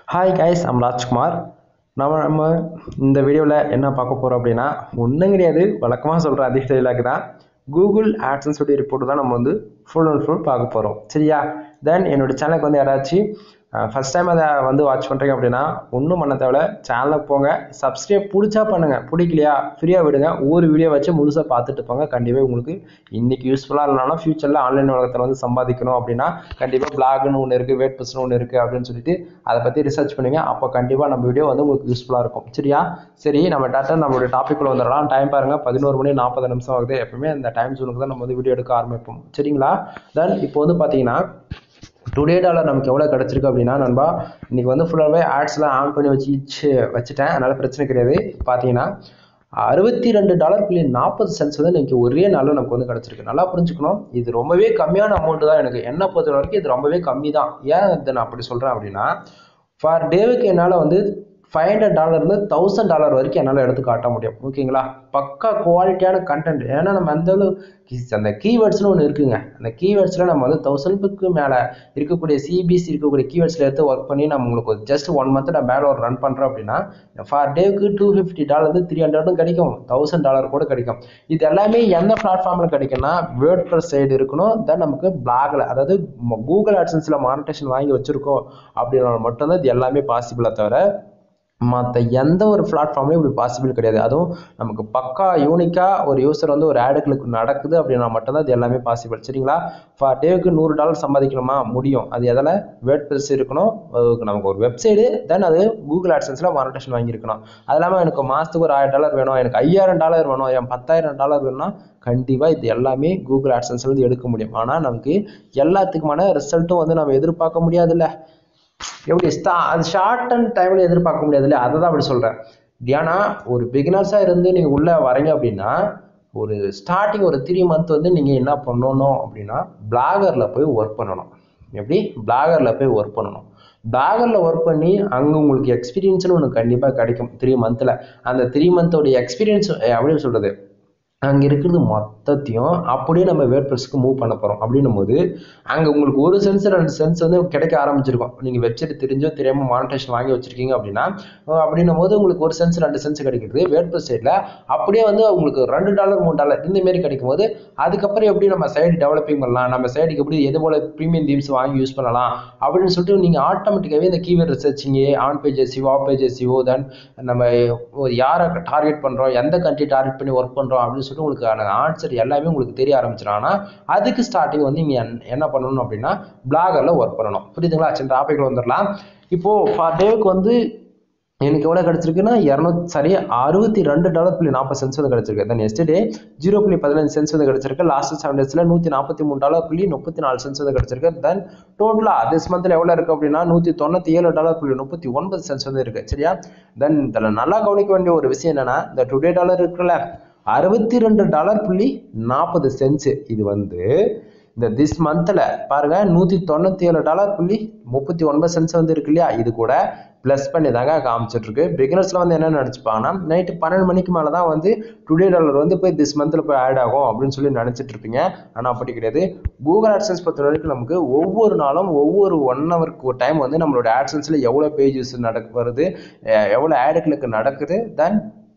hi guys I'm Rajkumar நம்ம நம்ம இந்த வீடியோவில் என்ன பார்க்க போகிறோம் அப்படின்னா ஒன்றும் கிடையாது வழக்கமாக சொல்கிற அதே டைலாக் தான் கூகுள் ஆட்ஸன்ஸ் உடைய ரிப்போர்ட் தான் நம்ம வந்து ஃபுல் அண்ட் ஃபுல் பார்க்க போகிறோம் சரியா தென் என்னோட சேனலுக்கு வந்து யாராச்சும் ஃபஸ்ட் டைம் அதை வந்து வாட்ச் பண்ணுறீங்க அப்படின்னா ஒன்றும் பண்ண தேவையில்ல சேனலுக்கு போங்க சப்ஸ்கிரைப் பிடிச்சா பண்ணுங்கள் பிடிக்கலையா ஃப்ரீயாக விடுங்க ஒவ்வொரு வீடியோ வச்சு முழுசாக பார்த்துட்டு போங்க கண்டிப்பாக உங்களுக்கு இன்றைக்கி யூஸ்ஃபுல்லாக இல்லைனாலும் ஃப்யூச்சரில் ஆன்லைன் உலகத்தில் வந்து சம்பாதிக்கணும் அப்படின்னா கண்டிப்பாக பிளாக்னு ஒன்று இருக்குது வேட் பஸ்னு ஒன்று இருக்குது அப்படின்னு சொல்லிட்டு அதை பற்றி ரிசர்ச் பண்ணுங்க அப்போ கண்டிப்பாக நம்ம வீடியோ வந்து உங்களுக்கு யூஸ்ஃபுல்லாக இருக்கும் சரியா சரி நம்ம டேட்டா நம்மளுடைய டாப்பிக்குள்ள வந்துடலாம் டைம் பாருங்கள் பதினோரு மணி நாற்பது நிமிஷம் ஆகுது எப்பவுமே அந்த டைம் ஜோனுக்கு தான் நம்ம வந்து வீடியோ எடுக்க ஆரம்பிப்போம் சரிங்களா தென் இப்போ வந்து பார்த்தீங்கன்னா டுடே டாலர் நமக்கு எவ்வளோ கிடச்சிருக்கு அப்படின்னா நண்பா இன்றைக்கி வந்து ஃபுல்லாகவே ஆட்ஸ்லாம் ஆன் பண்ணி வச்சு வச்சுட்டேன் அதனால் பிரச்சனை கிடையாது பார்த்தீங்கன்னா அறுபத்தி ரெண்டு டாலர் புள்ளி நாற்பது சென்ட்ஸ் வந்து இன்றைக்கி ஒரே நாளில் நமக்கு வந்து கிடச்சிருக்கு நல்லா புரிஞ்சுக்கணும் இது ரொம்பவே கம்மியான அமௌண்ட் தான் எனக்கு என்ன பொறுத்த வரைக்கும் இது ரொம்பவே கம்மி தான் ஏன் இதை நான் அப்படி சொல்கிறேன் அப்படின்னா ஃபார் டேவுக்கு என்னால் வந்து ஃபைவ் ஹண்ட்ரட் டாலர்லேருந்து தௌசண்ட் டாலர் வரைக்கும் என்னால் எடுத்து காட்ட முடியும் ஓகேங்களா பக்கா குவாலிட்டியான கண்டென்ட் ஏன்னா நம்ம அந்த அளவு அந்த கீவேர்ட்ஸ்னு ஒன்று இருக்குங்க அந்த கீவேர்ட்ஸில் நம்ம வந்து தௌசண்ட்க்கு மேலே இருக்கக்கூடிய சிபிசி இருக்கக்கூடிய கீவேர்ட்ஸில் எடுத்து ஒர்க் பண்ணி நம்ம உங்களுக்கு ஜஸ்ட் ஒன் மந்த் நான் மேலே ஒரு ரன் பண்ணுறோம் அப்படின்னா ஃபார் டேவுக்கு டூ ஃபிஃப்டி டாலர் த்ரீ ஹண்ட்ரடும் கிடைக்கும் தௌசண்ட் டாலர் கூட கிடைக்கும் இது எல்லாமே எந்த பிளாட்ஃபார்மில் கிடைக்கும்னா வேர்ட் ப்ளஸ் சைடு இருக்கணும் தென் நமக்கு பிளாகில் அதாவது கூகுள் ஆட்சன்ஸில் மானிட்டேஷன் வாங்கி வச்சுருக்கோம் அப்படின்னா மட்டும்தான் இது எல்லாமே பாசிபிளாக தவிர மற்ற எந்த ஒரு பிளாட்ஃபார்ம்லையும் இப்படி பாசிபிள் கிடையாது அதுவும் நமக்கு பக்கா யூனிக்காக ஒரு யூசர் வந்து ஒரு ஆடுகளுக்கு நடக்குது அப்படின்னா மட்டும்தான் இது எல்லாமே பாசிபிள் சரிங்களா ஃபார் டேவுக்கு நூறு டாலர் சம்பாதிக்கணுமா முடியும் அது எதில் வேர்ட் ப்ரெஸ் இருக்கணும் நமக்கு ஒரு வெப்சைடு தென் அது கூகுள் ஆட்சன்ஸில் மானிட்டேஷன் வாங்கியிருக்கணும் அது இல்லாமல் எனக்கு மாதத்துக்கு ஒரு ஆயிரம் டாலர் வேணும் எனக்கு ஐயாயிரம் டாலர் வேணும் என் பத்தாயிரம் டாலர் வேணும்னா கண்டிப்பாக இது எல்லாமே கூகுள் ஆட்சன்ஸ்லேருந்து எடுக்க முடியும் ஆனால் நமக்கு எல்லாத்துக்குமான ரிசல்ட்டும் வந்து நம்ம எதிர்பார்க்க முடியாதுல்ல எப்படி ஸ்டா அது ஷார்ட் அண்ட் டைமில் எதிர்பார்க்க முடியாது இல்லையா அதை தான் அப்படி சொல்கிறேன் ஏன்னா ஒரு பிகினர்ஸாக இருந்து நீங்கள் உள்ளே வரீங்க அப்படின்னா ஒரு ஸ்டார்டிங் ஒரு த்ரீ மந்த் வந்து நீங்கள் என்ன பண்ணணும் அப்படின்னா பிளாகரில் போய் ஒர்க் பண்ணணும் எப்படி பிளாகரில் போய் ஒர்க் பண்ணணும் பிளாகரில் ஒர்க் பண்ணி அங்கே உங்களுக்கு எக்ஸ்பீரியன்ஸ்னு ஒன்று கண்டிப்பாக கிடைக்கும் த்ரீ மந்தில் அந்த த்ரீ மந்தோடைய எக்ஸ்பீரியன்ஸ் எப்படி சொல்கிறது அங்கே இருக்கிறது மொத்தத்தையும் அப்படியே நம்ம வேர்ட் ப்ரெஸ்க்கு மூவ் பண்ண போகிறோம் அப்படின்னும் போது அங்கே உங்களுக்கு ஒரு சென்ஸ் ரெண்டு சென்ஸ் வந்து கிடைக்க ஆரம்பிச்சிருக்கும் நீங்கள் வெப்சைட் தெரிஞ்சோ தெரியாமல் மானிட்டேஷன் வாங்கி வச்சிருக்கீங்க அப்படின்னா அப்படின்னும் போது உங்களுக்கு ஒரு சென்ஸ் ரெண்டு சென்ஸ் கிடைக்கிறது வேர்ட் ப்ரெஸ் சைடில் அப்படியே வந்து உங்களுக்கு ரெண்டு டாலர் மூணு டாலர் இந்த மாரி கிடைக்கும் போது அதுக்கப்புறம் எப்படி நம்ம சைடு டெவலப்பிங் பண்ணலாம் நம்ம சைடுக்கு எப்படி எது போல் ப்ரீமியம் தீம்ஸ் வாங்கி யூஸ் பண்ணலாம் அப்படின்னு சொல்லிட்டு நீங்கள் ஆட்டோமேட்டிக்காகவே இந்த கீவேர்ட் ரிசர்ச்சிங்கு on page SEO off page SEO then நம்ம யாரை டார்கெட் பண்ணுறோம் எந்த கண்ட்ரி டார்கெட் பண்ணி ஒர்க் பண்ணுறோம் அப்படின்னு சொல்லிட்டு உங்களுக்கு ஆன்சர் எல்லாமே உங்களுக்கு தெரிய ஆரம்பிச்சிடும் ஆனால் அதுக்கு ஸ்டார்டிங் வந்து நீங்கள் என்ன பண்ணணும் அப்படின்னா பிளாகரில் ஒர்க் பண்ணணும் புரியுதுங்களா சரி டாப்பிக்கில் வந்துடலாம் இப்போது ஃபார் டேவுக்கு வந்து எனக்கு எவ்வளோ கிடச்சிருக்குன்னா இரநூத்தி சரி அறுபத்தி ரெண்டு டாலர் புள்ளி நாற்பது சென்ஸ் வந்து கிடச்சிருக்கு தென் எஸ்டே ஜீரோ புள்ளி பதினஞ்சு சென்ஸ் வந்து கிடச்சிருக்கு லாஸ்ட் செவன் டேஸில் நூற்றி நாற்பத்தி மூணு டாலர் புள்ளி முப்பத்தி நாலு சென்ஸ் வந்து கிடச்சிருக்கு தென் டோட்டலாக திஸ் மந்தில் எவ்வளோ இருக்குது அப்படின்னா நூற்றி தொண்ணூற்றி ஏழு டாலர் புள்ளி முப்பத்தி ஒன்பது சென்ஸ் வந்து இருக்குது சரியா தென் இதில் நல்லா கவனிக்க வேண்டிய ஒரு விஷயம் என்னென்னா இந்த டுடே டாலர் இருக்குல்ல அறுபத்தி ரெண்டு டாலர் புள்ளி நாற்பது சென்ட்ஸு இது வந்து இந்த திஸ் மந்தில் பாருங்க நூற்றி தொண்ணூற்றி ஏழு டாலர் புள்ளி முப்பத்தி ஒன்பது சென்ட்ஸ் வந்து இருக்கு இல்லையா இது கூட ப்ளஸ் பண்ணி தாங்க காமிச்சிட்ருக்கு பிகினர்ஸில் வந்து என்ன நினச்சிப்பாங்கன்னா நைட்டு பன்னெண்டு மணிக்கு மேலே தான் வந்து டுடே டாலர் வந்து போய் திஸ் மந்தில் போய் ஆட் ஆகும் அப்படின்னு சொல்லி நினச்சிட்டு இருப்பீங்க ஆனால் அப்படி கிடையாது கூகுள் ஆட்சன்ஸ் பொறுத்த வரைக்கும் நமக்கு ஒவ்வொரு நாளும் ஒவ்வொரு ஒன் ஹவருக்கு ஒரு டைம் வந்து நம்மளோட ஆட்சன்ஸில் எவ்வளோ பேஜஸ் நடக்க வருது எவ்வளோ ஆடுகளுக்கு நடக்குது தென்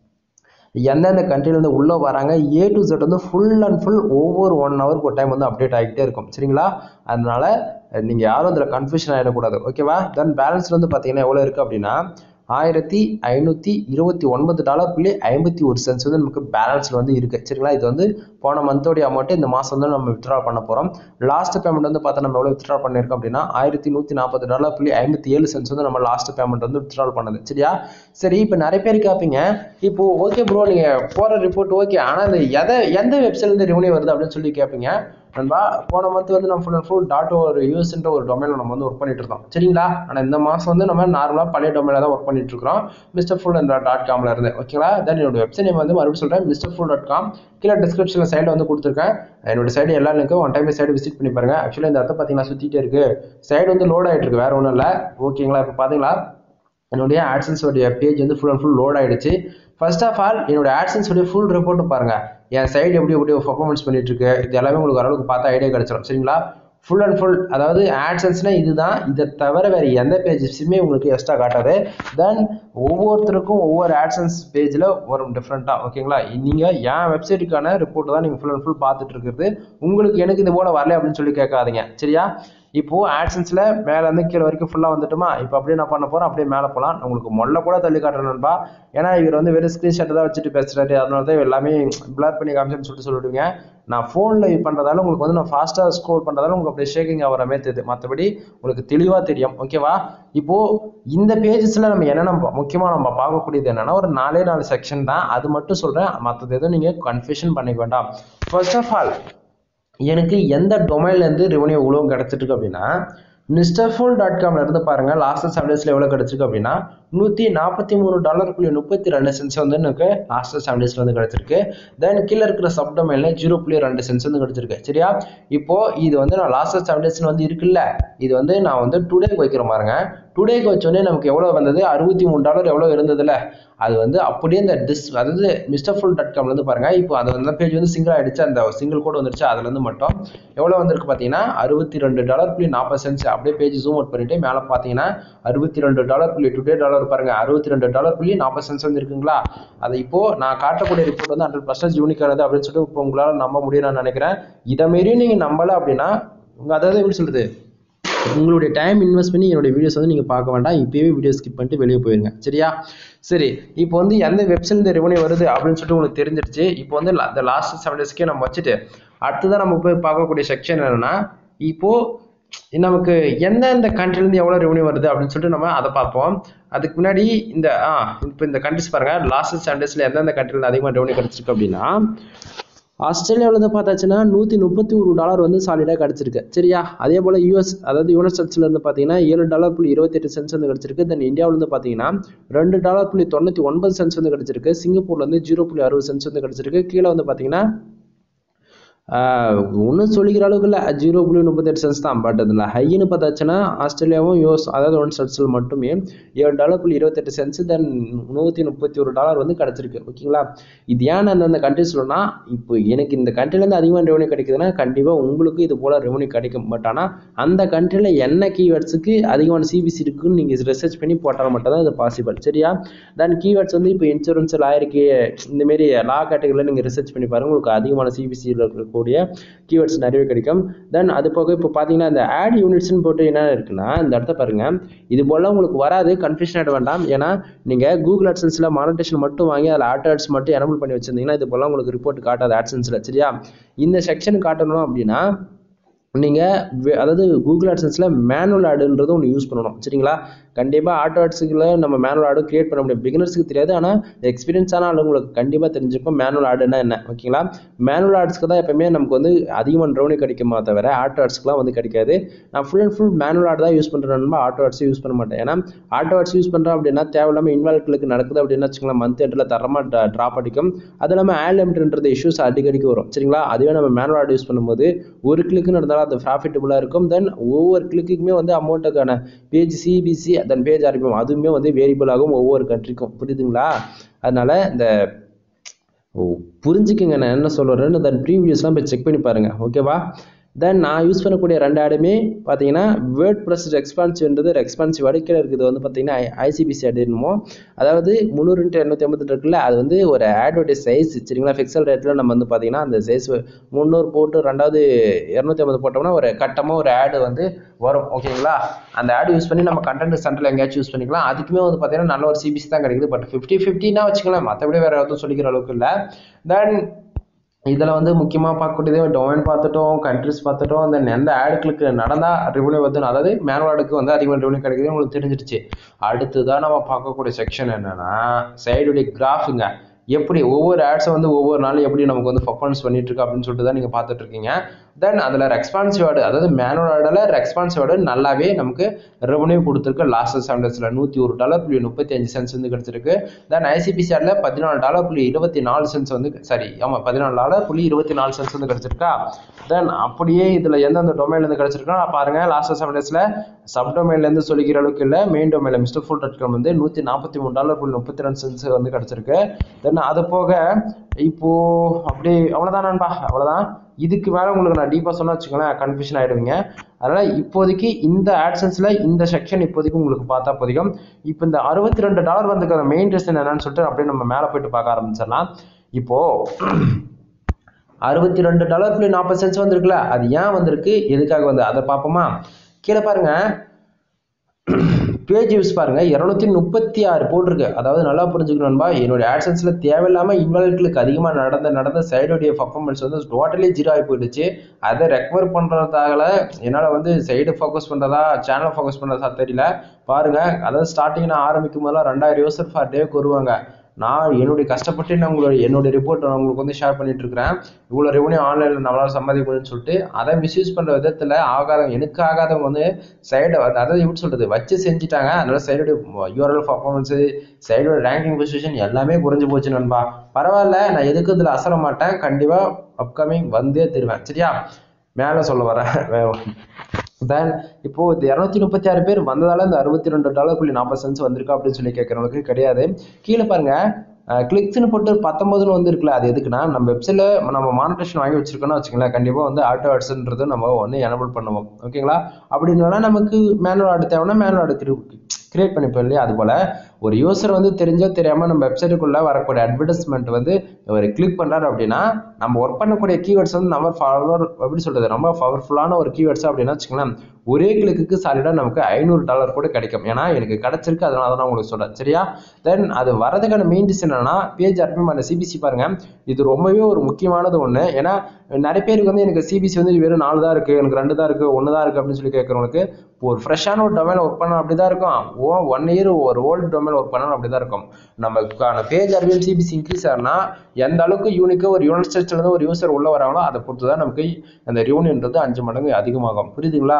எந்தெந்த கண்ட்ரிலேருந்து உள்ளே வராங்க ஏ டு செட் வந்து ஃபுல் அண்ட் ஃபுல் ஒவ்வொரு ஒன் ஹவருக்கு ஒரு டைம் வந்து அப்டேட் ஆகிட்டே இருக்கும் சரிங்களா அதனால நீங்கள் யாரும் அதில் கன்ஃபியூஷன் ஆகிடக்கூடாது ஓகேவா தென் பேலன்ஸ் வந்து பார்த்தீங்கன்னா எவ்வளோ இருக்குது அப்படின்னா ஆயிரத்தி ஐநூற்றி இருபத்தி ஒன்பது டாலர் புள்ளி ஐம்பத்தி ஒரு சென்ஸ் வந்து நமக்கு பேலன்ஸில் வந்து இருக்குது சரிங்களா இது வந்து போன மந்தோடைய அமௌண்ட்டு இந்த மாதம் வந்து நம்ம வித்ட்ரா பண்ண போகிறோம் லாஸ்ட் பேமெண்ட் வந்து பார்த்தா நம்ம எவ்வளோ வித்ட்ரா பண்ணியிருக்கோம் அப்படின்னா ஆயிரத்தி நூற்றி நாற்பது டாலர் புள்ளி ஐம்பத்தி ஏழு சென்ஸ் வந்து நம்ம லாஸ்ட் பேமெண்ட் வந்து வித்ட்ரா பண்ணது சரியா சரி இப்போ நிறைய பேர் கேட்பீங்க இப்போ ஓகே ப்ரோ நீங்கள் போகிற ரிப்போர்ட் ஓகே ஆனால் இந்த எதை எந்த வெப்சைட்லேருந்து ரெவன்யூ வருது அப்படின்னு சொல்லி கேட்பீங்க நண்பா போன மந்த் வந்து நம்ம ஃபுல் அண்ட் ஃபுல் டாட் ஒரு யூஎஸ்ன்ற ஒரு டொமைனில் நம்ம வந்து ஒர்க் பண்ணிட்டு இருக்கோம் சரிங்களா ஆனால் இந்த மாதம் வந்து நம்ம நார்மலாக பழைய டொமைனில் தான் ஒர்க் பண்ணிட்டு இருக்கோம் மிஸ்டர் ஃபுல் அந்த டாட் காமில் இருந்து ஓகேங்களா தென் என்னோட வெப்சைட் நேம் வந்து மறுபடியும் சொல்கிறேன் மிஸ்டர் ஃபுல் டாட் காம் கீழே டிஸ்கிரிப்ஷனில் சைடில் வந்து கொடுத்துருக்கேன் என்னோட சைடு எல்லா லிங்க்கும் ஒன் டைம் சைடு விசிட் பண்ணி பாருங்க ஆக்சுவலாக இந்த இடத்த பார்த்தீங்கன்னா சுற்றிட்டே இருக்கு சைடு வந்து லோட் ஆகிட்டு இருக்கு வேற ஒன்றும் இல்லை ஓகேங்களா இப்போ பார்த்தீங்களா என்னுடைய ஆட்சன்ஸோடைய பேஜ் வந்து ஃபுல் அண்ட் ஃபுல் லோட் ஆகிடுச்சு ஃபர்ஸ்ட் ஆஃப் ஆல் என்னோட ஆட்சன்ஸோடைய ஃபுல் ரிப்போர்ட்டு பாருங்கள் என் சைடு எப்படி எப்படி பர்ஃபார்மன்ஸ் பண்ணிட்டு இருக்கு இது எல்லாமே உங்களுக்கு ஓரளவுக்கு பார்த்தா ஐடியா கிடச்சிடும் சரிங்களா ஃபுல் அண்ட் ஃபுல் அதாவது ஆட்சன்ஸ்னால் இதுதான் இதை தவிர வேறு எந்த பேஜஸுமே உங்களுக்கு எக்ஸ்ட்ரா காட்டாது தென் ஒவ்வொருத்தருக்கும் ஒவ்வொரு ஆட்சன்ஸ் பேஜில் வரும் டிஃப்ரெண்ட்டாக ஓகேங்களா நீங்கள் என் வெப்சைட்டுக்கான ரிப்போர்ட் தான் நீங்கள் ஃபுல் அண்ட் ஃபுல் பார்த்துட்டு இருக்கிறது உங்களுக்கு எனக்கு இது போல் வரல அப்படின்னு சொல்லி கேட்காதீங்க சரியா இப்போது ஆட்சன்ஸில் மேலேருந்து கீழே வரைக்கும் ஃபுல்லாக வந்துட்டுமா இப்போ அப்படியே நான் பண்ண போகிறேன் அப்படியே மேலே போகலாம் உங்களுக்கு மொல்ல கூட தள்ளி காட்டுறேன் நண்பா ஏன்னா இவர் வந்து வெறும் ஸ்க்ரீன்ஷாட் தான் வச்சுட்டு பேசுகிறாரு அதனால தான் எல்லாமே பிளர் பண்ணி காமிச்சேன்னு சொல்லிட்டு சொல்லிவிடுங்க நான் ஃபோனில் இது பண்ணுறதால உங்களுக்கு வந்து நான் ஃபாஸ்ட்டாக ஸ்க்ரோல் பண்ணுறதால உங்களுக்கு அப்படியே ஷேக்கிங் ஆகிற மாதிரி தெரியுது மற்றபடி உங்களுக்கு தெளிவாக தெரியும் ஓகேவா இப்போது இந்த பேஜஸில் நம்ம என்னென்ன முக்கியமாக நம்ம பார்க்கக்கூடியது என்னென்னா ஒரு நாலே நாலு செக்ஷன் தான் அது மட்டும் சொல்கிறேன் மற்றது எதுவும் நீங்கள் கன்ஃபியூஷன் பண்ணிக்க வேண்டாம் ஃபர்ஸ்ட் ஆஃப் ஆல் எனக்கு எந்த டொமைன்லேருந்து ரெவன்யூ எவ்வளோ கிடச்சிட்டு இருக்கு அப்படின்னா மிஸ்டர் ஃபுல் டாட் காம்ல இருந்து பாருங்க லாஸ்ட் செவன் டேஸ்ல எவ்வளோ கிடைச்சிருக்கு அப்படின்னா நூற்றி நாற்பத்தி மூணு டாலர் புள்ளி முப்பத்தி ரெண்டு சென்ஸ் வந்து எனக்கு லாஸ்ட் செவன் டேஸ்ல வந்து கிடைச்சிருக்கு தென் கீழே இருக்கிற சப் டொமைன்ல ஜீரோ புள்ளி ரெண்டு சென்ஸ் வந்து கிடைச்சிருக்கு சரியா இப்போ இது வந்து நான் லாஸ்ட் செவன் டேஸ்ல வந்து இருக்குல்ல இது வந்து நான் வந்து டுடேக்கு வைக்கிற பாருங்க டுடேக்கு வச்சோடனே நமக்கு எவ்வளோ வந்தது அறுபத்தி மூணு டாலர் எவ்வளோ இருந்ததுல அது வந்து அப்படியே இந்த டிஸ் அதாவது மிஸ்டர் ஃபுல் டாட் காம்ல இருந்து பாருங்க இப்போ அது அந்த பேஜ் வந்து சிங்கிள் ஆயிடுச்சு அந்த சிங்கிள் கோட் வந்துருச்சு அதுல இருந்து மட்டும் எவ்வளோ வந்திருக்கு பார்த்தீங்கன்னா அறுபத்தி ரெண்டு டாலர் புள்ளி நாற்பது சென்ஸ் அப்படியே பேஜ் ஜூம் அவுட் பண்ணிட்டு மேலே பார்த்தீங்கன்னா அறுபத்தி ரெண்டு டாலர் புள்ளி டுடே டாலர் பாருங்க அறுபத்தி ரெண்டு டாலர் புள்ளி நாற்பது சென்ஸ் வந்து இருக்குங்களா அது இப்போ நான் காட்டக்கூடிய ரிப்போர்ட் வந்து ஹண்ட்ரட் பர்சன்ட் யூனிக்கானது அப்படின்னு சொல்லிட்டு இப்போ உங்களால் நம்ப முடியும் நான் நினைக்கிறேன் இதை மாரியும் நீங்கள் நம்பலை அப்படின்னா உங்க அதாவது எப்படி சொல்றது உங்களுடைய டைம் இன்வெஸ்ட் பண்ணி என்னுடைய வீடியோஸ் வந்து நீங்கள் பார்க்க வேண்டாம் இப்போயே வீடியோ ஸ்கிப் பண்ணிட்டு வெளியே போயிருங்க சரியா சரி இப்போ வந்து எந்த வெப்சைட்ல ரெவன்யூ வருது அப்படின்னு சொல்லிட்டு உங்களுக்கு தெரிஞ்சிருச்சு இப்போ வந்து அந்த லாஸ்ட் செவன் டேஸ்க்கே நம்ம வச்சுட்டு அடுத்ததான் நம்ம போய் பார்க்கக்கூடிய செக்ஷன் என்னன்னா இப்போ நமக்கு எந்தெந்த கண்ட்ரிலேருந்து எவ்வளோ ரெவன்யூ வருது அப்படின்னு சொல்லிட்டு நம்ம அதை பார்ப்போம் அதுக்கு முன்னாடி இந்த ஆ இப்போ இந்த கண்ட்ரிஸ் பாருங்க லாஸ்ட் செவன் டேஸில் எந்தெந்த கண்ட்ரிலேருந்து அதிகமாக ரெவன்யூ கிடச்சிருக்கு அப்படின்னா ஆஸ்திரேலியாவில் வந்து பார்த்தாச்சுன்னா நூற்றி முப்பத்தி ஒரு டாலர் வந்து சாலிடாக கிடச்சிருக்கு சரியா அதே போல் யூஎஸ் அதாவது யுனைட் ஸ்டேட்ஸ்ல இருந்து பார்த்தீங்கன்னா ஏழு டாலர் புள்ளி இருபத்தெட்டு சென்ஸ் வந்து கிடச்சிருக்கு தென் இந்தியாவில் வந்து பார்த்தீங்கன்னா ரெண்டு டாலர் புள்ளி தொண்ணூற்றி ஒன்பது சென்ஸ் வந்து கிடச்சிருக்கு சிங்கப்பூர்ல இருந்து ஜீரோ புள்ளி அறுபது சென்ஸ் வந்து கிடச்சிருக்கு கீழே வந்து பார்த்தீங்கன்னா ஒன்றும் சொல்லிக்கிற அளவுக்கு இல்லை ஜீரோ புள்ளி முப்பத்தெட்டு சென்ஸ் தான் பட் அதில் ஹைன்னு பார்த்தாச்சுன்னா ஆஸ்திரேலியாவும் யூஎஸ் அதாவது ஒன் ஸ்டேட்ஸில் மட்டுமே ஏழு டாலர் புள்ளி இருபத்தெட்டு சென்ஸ் தென் நூற்றி முப்பத்தி ஒரு டாலர் வந்து கிடச்சிருக்கு ஓகேங்களா இது ஏன் அந்தந்த கண்ட்ரி சொல்லணும்னா இப்போ எனக்கு இந்த கண்ட்ரிலேருந்து அதிகமாக ரெவன்யூ கிடைக்குதுன்னா கண்டிப்பாக உங்களுக்கு இது போல் ரெவன்யூ கிடைக்கும் பட் ஆனால் அந்த கண்ட்ரியில் என்ன கீவேர்ட்ஸுக்கு அதிகமான சிபிசி இருக்குன்னு நீங்கள் ரிசர்ச் பண்ணி போட்டால் மட்டும் தான் இது பாசிபிள் சரியா தென் கீவேர்ட்ஸ் வந்து இப்போ இன்சூரன்ஸ் லாயருக்கு இந்தமாரி லா கேட்டகரியில் நீங்கள் ரிசர்ச் பண்ணி பாருங்கள் உங்களுக்கு அதிகமான சிபிசியில் இருக்கக்கூடிய கீவேர்ட்ஸ் நிறைய கிடைக்கும் தென் அது போக இப்போ பார்த்தீங்கன்னா இந்த ஆட் யூனிட்ஸ்னு போட்டு என்ன இருக்குன்னா இந்த இடத்த பாருங்க இது போல உங்களுக்கு வராது கன்ஃபியூஷன் ஆகிட வேண்டாம் ஏன்னா நீங்கள் கூகுள் ஆட்சன்ஸில் மானிட்டேஷன் மட்டும் வாங்கி அதில் ஆட்டோ ஆட்ஸ் மட்டும் எனபிள் பண்ணி வச்சிருந்தீங்கன்னா இது போல உங்களுக்கு ரிப்போர்ட் காட்டாது ஆட்சன்ஸில் சரியா இந்த செக்ஷன் காட்டணும் அப்படின்னா நீங்கள் அதாவது கூகுள் ஆட்சன்ஸில் மேனுவல் ஆடுன்றது ஒன்று யூஸ் பண்ணணும் சரிங்களா கண்டிப்பாக ஆட்டோ ஆட்ஸுக்குள்ள நம்ம மேனுவல் ஆடு கிரியேட் பண்ண முடியும் பிகினர்ஸ்க்கு தெரியாது ஆனால் எக்ஸ்பீரியன்ஸான ஆளுங்களுக்கு கண்டிப்பாக தெரிஞ்சுக்கும் மேனுவல் ஆடுனா என்ன ஓகேங்களா மேனுவல் ஆட்ஸ்க்கு தான் எப்பவுமே நமக்கு வந்து அதிகமான ரெவன்யூ கிடைக்குமா தவிர ஆட்டோ ஆட்ஸ்க்குலாம் வந்து கிடைக்காது நான் full and full manual ad தான் யூஸ் பண்ணுறேன் ஆட்டோ ஆட்ஸ் யூஸ் பண்ண மாட்டேன் ஏன்னா ஆட்டோ ஆட்ஸ் யூஸ் பண்ணுறேன் அப்படின்னா தேவையில்லாமல் இன்வால்வ்களுக்கு நடக்குது அப்படின்னு வச்சுக்கலாம் மந்த் எண்டில் தரமாக ட்ராப் அடிக்கும் அது இல்லாமல் ஆட் லிமிட்ன்றது இஷ்யூஸ் அடிக்கடிக்கு வரும் சரிங்களா அதுவே நம்ம மேனுவல் ஆட் யூஸ் பண்ணும்போது ஒரு கிளிக்கு நடந்தாலும் அது ப்ராஃபிட்டபுளாக இருக்கும் தென் ஒவ்வொரு கிளிக்குமே வந்து அமௌண்ட்டுக்கான பேஜ் சிபிசி தென் பேஜ் ஆரம்பிக்கும் அதுவுமே வந்து வேரியபிள் ஆகும் ஒவ்வொரு கண்ட்ரிக்கும் புரியுதுங்களா அதனால இந்த ஓ புரிஞ்சுக்குங்க நான் என்ன சொல்கிறேன்னு தென் ப்ரீவியஸ்லாம் போய் செக் பண்ணி பாருங்கள் ஓகேவா தென் நான் யூஸ் பண்ணக்கூடிய ரெண்டு ஆடுமே பார்த்தீங்கன்னா வேர்ட் ப்ளஸ் எக்ஸ்பான்சிவ்ன்றது எக்ஸ்பான்சிவ் அடுக்கில் இருக்குது வந்து பார்த்தீங்கன்னா ஐசிபிசி ஆட் என்னமோ அதாவது முந்நூறு இன்ட்டு இரநூத்தி ஐம்பது இருக்குல்ல அது வந்து ஒரு ஆடோடைய சைஸ் சரிங்களா ஃபிக்சல் ரேட்டில் நம்ம வந்து பார்த்தீங்கன்னா அந்த சைஸ் முந்நூறு போட்டு ரெண்டாவது இரநூத்தி ஐம்பது போட்டோம்னா ஒரு கட்டமாக ஒரு ஆடு வந்து வரும் ஓகேங்களா அந்த ஆடு யூஸ் பண்ணி நம்ம கண்டென்ட் சென்டரில் எங்கேயாச்சும் யூஸ் பண்ணிக்கலாம் அதுக்குமே வந்து பார்த்தீங்கன்னா நல்ல ஒரு சிபிசி தான் கிடைக்குது பட் ஃபிஃப்டி ஃபிஃப்டினா வச்சுக்கலாம் மற்றபடி வேறு எதுவும் சொல்லிக்கிற அளவுக்கு இல்லை தென் இதில் வந்து முக்கியமாக பார்க்கக்கூடியது டொமைன் பார்த்துட்டோம் கண்ட்ரிஸ் பார்த்துட்டோம் தென் எந்த ஆடுகளுக்கு நடந்தால் ரெவன்யூ வந்து அதாவது மேனுவல் ஆடுக்கு வந்து அதிகமாக ரெவன்யூ கிடைக்குதுன்னு உங்களுக்கு தெரிஞ்சிடுச்சு அடுத்ததான் நம்ம பார்க்கக்கூடிய செக்ஷன் என்னன்னா சைடுடைய கிராஃபுங்க எப்படி ஒவ்வொரு ஆட்ஸை வந்து ஒவ்வொரு நாளும் எப்படி நமக்கு வந்து பர்ஃபார்மன்ஸ் பண்ணிட்டு இருக்கு அப்படின்னு சொல்லிட்டு தான் நீங்கள் பார்த்துட்டு இருக்கீங்க தென் அதில் ரெஸ்பான்சிவ் ஆடு அதாவது மேனுவல் ஆடில் ரெஸ்பான்சிவ் ஆடு நல்லாவே நமக்கு ரெவன்யூ கொடுத்துருக்கு லாஸ்ட் செவன் டேஸில் நூற்றி ஒரு டாலர் புள்ளி முப்பத்தி அஞ்சு சென்ஸ் வந்து கிடச்சிருக்கு தென் ஐசிபிசி ஆடில் பதினாலு டாலர் புள்ளி இருபத்தி நாலு சென்ஸ் வந்து சாரி ஆமாம் பதினாலு டாலர் புள்ளி இருபத்தி நாலு சென்ஸ் வந்து கிடச்சிருக்கா தென் அப்படியே இதில் எந்தெந்த டொமைன்லேருந்து கிடச்சிருக்கா பாருங்கள் லாஸ்ட் செவன் டேஸில் சப் டொமைன்லேருந்து சொல்லிக்கிற அளவுக்கு இல்லை மெயின் டொமைனில் மிஸ்டர் ஃபுல் டாட் காம் வந்து நூற்றி நாற்பத்தி மூணு டாலர் புள்ளி முப்பத்தி ரெண்டு சென்ஸ் வந்து கிடச்சிருக்கு தென் அது போக இப்போ அப்படி அவ்வளோதான் நண்பா அவ்வளோதான் இதுக்கு மேலே உங்களுக்கு நான் டீப்பாக சொன்னா வச்சுக்கோங்களேன் கன்ஃபியூஷன் ஆகிடுவீங்க அதனால் இப்போதைக்கு இந்த ஆட்சன்ஸில் இந்த செக்ஷன் இப்போதைக்கு உங்களுக்கு பார்த்தா போதிக்கும் இப்போ இந்த அறுபத்தி ரெண்டு டாலர் வந்துருக்கிற மெயின் ரீசன் என்னன்னு சொல்லிட்டு அப்படியே நம்ம மேலே போயிட்டு பார்க்க ஆரம்பிச்சிடலாம் இப்போது அறுபத்தி ரெண்டு டாலர் புள்ளி நாற்பது சென்ட்ஸ் வந்திருக்குல்ல அது ஏன் வந்திருக்கு எதுக்காக வந்து அதை பார்ப்போமா கீழே பாருங்க பேஜ் வியூஸ் பாருங்க இரநூத்தி முப்பத்தி ஆறு போட்டிருக்கு அதாவது நல்லா புரிஞ்சுக்கணும்பா என்னுடைய ஆட்சன்ஸ்ல தேவையில்லாம இன்வால்வ்களுக்கு அதிகமாக நடந்த நடந்த சைடுடைய பர்ஃபார்மன்ஸ் வந்து டோட்டலி ஜீரோ ஆகி போயிடுச்சு அதை ரெக்கவர் பண்றதால என்னால் வந்து சைடு ஃபோக்கஸ் பண்றதா சேனல் ஃபோக்கஸ் பண்றதா தெரியல பாருங்க அதாவது ஸ்டார்டிங் நான் ஆரம்பிக்கும் போதெல்லாம் ரெண்டாயிரம் யூசர் ஃபார் டேக்கு வருவாங்க நான் என்னுடைய கஷ்டப்பட்டு நான் உங்களுடைய என்னுடைய ரிப்போர்ட் நான் உங்களுக்கு வந்து ஷேர் பண்ணிட்டு இருக்கிறேன் இவ்வளோ ரெவன்யூ ஆன்லைனில் நம்மளால சம்பாதிக்க முடியும்னு சொல்லிட்டு அதை மிஸ்யூஸ் பண்ணுற விதத்தில் ஆகாதவங்க எனக்கு ஆகாதவங்க வந்து சைடை அதாவது எப்படி சொல்றது வச்சு செஞ்சுட்டாங்க அதனால சைடுடைய யூஆர்எல் பர்ஃபார்மன்ஸு சைடோட ரேங்கிங் பொசிஷன் எல்லாமே குறைஞ்சு போச்சு நண்பா பரவாயில்ல நான் எதுக்கு இதில் அசர மாட்டேன் கண்டிப்பாக அப்கமிங் வந்தே தருவேன் சரியா மேலே சொல்ல வரேன் தென் இப்போ இந்த இரநூத்தி முப்பத்தி ஆறு பேர் வந்ததால இந்த அறுபத்தி ரெண்டு டாலர் புள்ளி நாற்பது சென்ஸ் வந்திருக்கா அப்படின்னு சொல்லி கேட்குறவங்களுக்கு கிடையாது கீழே பாருங்க கிளிக்ஸ்னு போட்டு பத்தொன்பதுன்னு வந்து இருக்குல்ல அது எதுக்குன்னா நம்ம வெப்சைட்ல நம்ம மானிட்டேஷன் வாங்கி வச்சிருக்கோம்னு வச்சுங்களேன் கண்டிப்பாக வந்து ஆட்டோ ஆட்ஸ்ன்றது நம்ம ஒன்று எனபிள் பண்ணுவோம் ஓகேங்களா அப்படின்னா நமக்கு மேனுவல் ஆடு தேவைன்னா மேனுவல் ஆடு கிரியேட் பண்ணிப்போம் இல்லையா அது போல ஒரு யூசர் வந்து தெரிஞ்சோ தெரியாம நம்ம வெப்சைட்டுக்குள்ள வரக்கூடிய அட்வர்டைஸ்மெண்ட் வந்து ஒரு கிளிக் பண்றாரு அப்படின்னா நம்ம ஒர்க் பண்ணக்கூடிய கீவேர்ட்ஸ் வந்து நம்ம பவர் எப்படி சொல்றது ரொம்ப பவர்ஃபுல்லான ஒரு கீவேர்ட்ஸ் அப்படின்னா வச்சுக்கோங்களேன் ஒரே கிளிக்கு சாலிடா நமக்கு ஐநூறு டாலர் கூட கிடைக்கும் ஏன்னா எனக்கு கிடைச்சிருக்கு அதனால தான் நான் உங்களுக்கு சொல்றேன் சரியா தென் அது வரதுக்கான மெயின் ரீசன் என்னன்னா பேஜ் அட்மின் அந்த சிபிசி பாருங்க இது ரொம்பவே ஒரு முக்கியமானது ஒன்று ஏன்னா நிறைய பேருக்கு வந்து எனக்கு சிபிசி வந்து வெறும் நாலு தான் இருக்கு எனக்கு ரெண்டு தான் இருக்கு ஒன்று தான் இருக்கு அப்படின்னு சொல்லி கேட்குறவங்களுக்கு ஒரு ஃப்ரெஷ்ஷான ஒரு டொமைன் ஒர்க் பண்ண அப்படி தான் இருக்கும் ஓ ஒன் இயர் ஒரு ஓல்டு டொமைன் ஒர்க் பண்ணணும் அப்படி தான் இருக்கும் நமக்கான பேஜ் அறிவியல் சிபிசி இன்க்ரீஸ் ஆகுனா எந்த அளவுக்கு யூனிக்காக ஒரு யூனிட் ஸ்ட்ரக்சர்லேருந்து ஒரு யூசர் உள்ள வராங்களோ அதை பொறுத்து தான் நமக்கு அந்த ரியூனியன்றது அஞ்சு மடங்கு அதிகமாகும் புரியுதுங்களா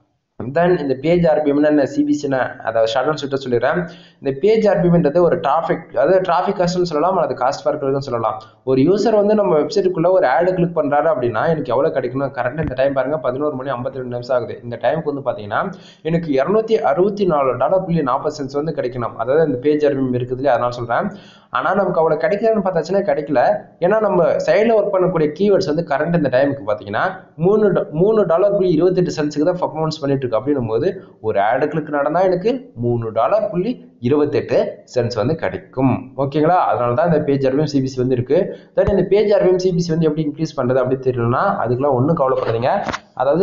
தென் இந்த பேஜ் ஆர்பிஎம்னு என்ன சிபிசின்னு அதை ஷார்ட் அண்ட் ஸ்வீட்டாக சொல்லிடுறேன் இந்த பேஜ் ஆர்பிஎம்ன்றது ஒரு டிராஃபிக் அதாவது டிராஃபிக் காஸ்ட்னு சொல்லலாம் அல்லது காஸ்ட் பார்க்கறதுன்னு சொல்லலாம் ஒரு யூசர் வந்து நம்ம வெப்சைட்டுக்குள்ள ஒரு ஆடு கிளிக் பண்ணுறாரு அப்படின்னா எனக்கு எவ்வளோ கிடைக்கணும் கரெக்டாக இந்த டைம் பாருங்க பதினோரு மணி ஐம்பத்தி ரெண்டு நிமிஷம் ஆகுது இந்த டைமுக்கு வந்து பார்த்தீங்கன்னா எனக்கு இரநூத்தி அறுபத்தி நாலு டாலர் புள்ளி நாற்பது சென்ஸ் வந்து கிடைக்கணும் அதாவது இந்த பேஜ் ஆர்பிஎம் இருக்குது இல்லையா அதனால சொல்கிறேன் ஆனால் நமக்கு அவ்வளோ கிடைக்கலன்னு பார்த்தாச்சுன்னா கிடைக்கல ஏன்னா நம்ம சைடில் ஒர்க் பண்ணக்கூடிய கீவேர்ட்ஸ் வந்து கரண்ட் இந்த டைமுக்கு பார்த்தீங்கன்னா மூணு do- மூணு டாலர் புள்ளி இருபத்தெட்டு சென்ஸுக்கு தான் பர்ஃபார்மன்ஸ் பண்ணிட்டு இருக்கு அப்படின்னும் போது ஒரு ஆடு கிளிக் நடந்தால் எனக்கு மூணு டாலர் புள்ளி இருபத்தெட்டு சென்ஸ் வந்து கிடைக்கும் ஓகேங்களா அதனால தான் இந்த பேஜ் ஆர்பிஎம் சிபிசி வந்து இருக்கு தென் இந்த பேஜ் ஆர்பிஎம் சிபிசி வந்து எப்படி இன்க்ரீஸ் பண்ணுறது அப்படி தெரியலனா அதுக்கெல்லாம் ஒன்றும் கவலைப்படாதீங்க அதாவது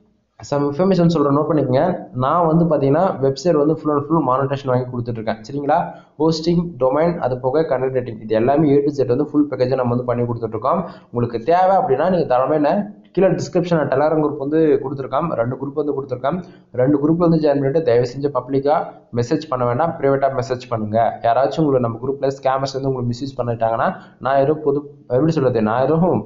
சம் இன்ஃபர்மேஷன் சொல்கிறேன் நோட் பண்ணிக்கங்க நான் வந்து பார்த்தீங்கன்னா வெப்சைட் வந்து ஃபுல் அண்ட் ஃபுல் மானிட்டேஷன் வாங்கி கொடுத்துட்ருக்கேன் சரிங்களா ஹோஸ்டிங் டொமைன் அது போக கண்டென்ட் ரேட்டிங் இது எல்லாமே ஏ டு செட் வந்து ஃபுல் பேக்கேஜை நம்ம வந்து பண்ணி கொடுத்துட்ருக்கோம் உங்களுக்கு தேவை அப்படின்னா நீங்கள் தலைமையில கீழே டிஸ்கிரிப்ஷன் டெலாரம் குரூப் வந்து கொடுத்துருக்கோம் ரெண்டு குரூப் வந்து கொடுத்துருக்கோம் ரெண்டு குரூப் வந்து ஜாயின் பண்ணிட்டு தயவு செஞ்சு பப்ளிக்காக மெசேஜ் பண்ண வேண்டாம் ப்ரைவேட்டாக மெசேஜ் பண்ணுங்க யாராச்சும் உங்களை நம்ம குரூப்பில் ஸ்கேமர்ஸ் வந்து உங்களுக்கு மிஸ்யூஸ் பண்ணிட்டாங்கன்னா நான் எதுவும் பொது எப்படி சொல்றது நான் எதுவும்